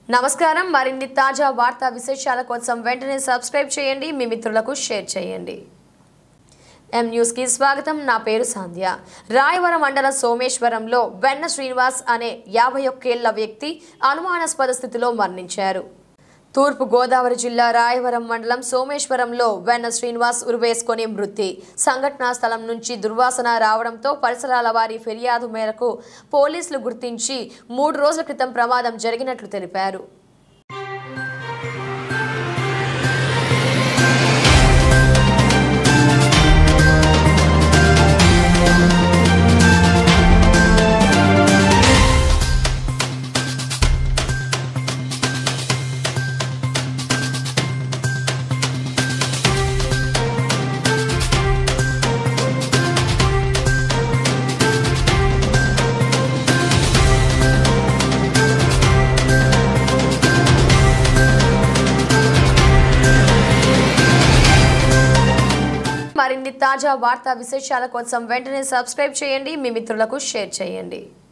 నమస్కారం మరిన్ని తాజా వార్తా విశేషాల కోసం వెంటనే సబ్స్క్రైబ్ చేయండి మీ మిత్రులకు షేర్ చేయండి ఎం న్యూస్ కి స్వాగతం నా పేరు సాంధ్య రాయవరం మండల సోమేశ్వరంలో వెన్న శ్రీనివాస్ అనే యాభై ఒక్కేళ్ల వ్యక్తి అనుమానాస్పద స్థితిలో మరణించారు తూర్పు గోదావరి జిల్లా రాయవరం మండలం సోమేశ్వరంలో వెన్న శ్రీనివాస్ ఉరివేసుకొని మృతి సంఘటనా స్థలం నుంచి దుర్వాసన రావడంతో పరిసరాల వారి ఫిర్యాదు మేరకు పోలీసులు గుర్తించి మూడు రోజుల క్రితం ప్రమాదం జరిగినట్లు తెలిపారు మరిన్ని తాజా వార్తా విశేషాల కోసం వెంటనే సబ్స్క్రైబ్ చేయండి మీ మిత్రులకు షేర్ చేయండి